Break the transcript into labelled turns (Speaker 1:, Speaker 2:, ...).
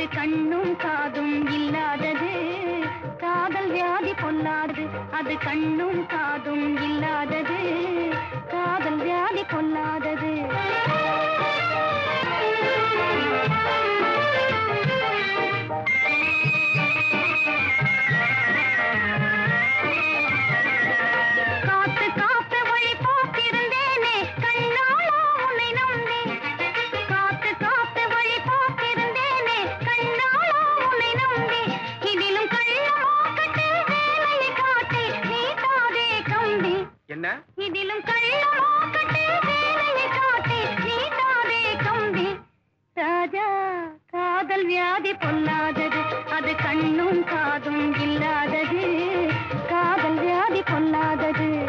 Speaker 1: அது கண்ணும் காதும் இல்லாதது காதல் வியாதி பொல்லாதது அது கண்ணும் காதும் இல்லாதது காதல் வியாதி பொல்லாதது காத்து காத்து வழி பார்த்திருந்தேனே கண்ணாலா உன்னை நம்பி காத்து காத்து வழி பார்த்திருந்தேனே கண்ணாலா உன்னை நம்பி இதிலும் கள்ளமாக்கட்டு வேலையை காட்டி நீட்டாதே கம்பி
Speaker 2: என்ன
Speaker 1: இதிலும் கள்ளமாக்கட்டு வேலையை காட்டி நீட்டாதே கம்பி ராஜா காதல் வியாதி பொல்லாதது அது கண்ணும் காதும் இல்லாதது காதல் வியாதி பொல்லாதது